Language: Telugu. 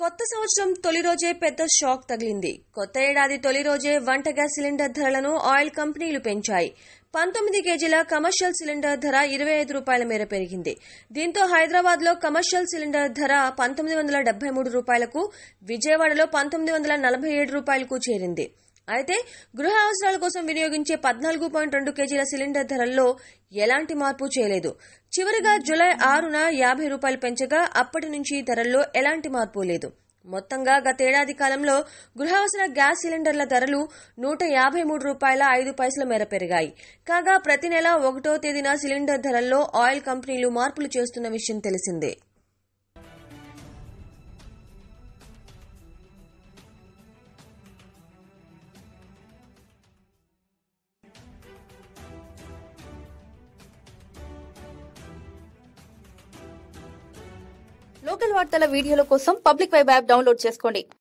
కొత్త సంవత్సరం తొలి రోజే పెద్ద షాక్ తగిలింది కొత్త ఏడాది తొలి రోజే వంట గ్యాస్ సిలిండర్ ధరలను ఆయిల్ కంపెనీలు పెంచాయి పంతొమ్మిది కేజీల కమర్షియల్ సిలిండర్ ధర ఇరవై ఐదు రూపాయల మేర పెరిగింది దీంతో హైదరాబాద్ లో కమర్షియల్ సిలిండర్ ధర పంతొమ్మిది వందల డెబ్బై మూడు రూపాయలకు విజయవాడలో పంతొమ్మిది వందల నలభై ఏడు రూపాయలకు చేరింది అయితే గృహ అవసరాల కోసం వినియోగించే పద్నాలుగు పాయింట్ రెండు కేజీల సిలిండర్ ధరల్లో ఎలాంటి మార్పు చేయలేదు చివరిగా జులై ఆరున యాభై రూపాయలు పెంచగా అప్పటి నుంచి ధరల్లో ఎలాంటి మార్పు లేదు మొత్తంగా గతేడాది కాలంలో గృహావసర గ్యాస్ సిలిండర్ల ధరలు నూట యాభై మూడు రూపాయల ఐదు పైసల మేర పెరిగాయి కాగా ప్రతి నెల ఒకటో తేదీన సిలిండర్ ధరల్లో ఆయిల్ కంపెనీలు మార్పులు చేస్తున్న విషయం తెలిసిందే లోకల్ వార్తల వీడియోల కోసం పబ్లిక్ వెబ్ యాప్ డౌన్లోడ్ చేసుకోండి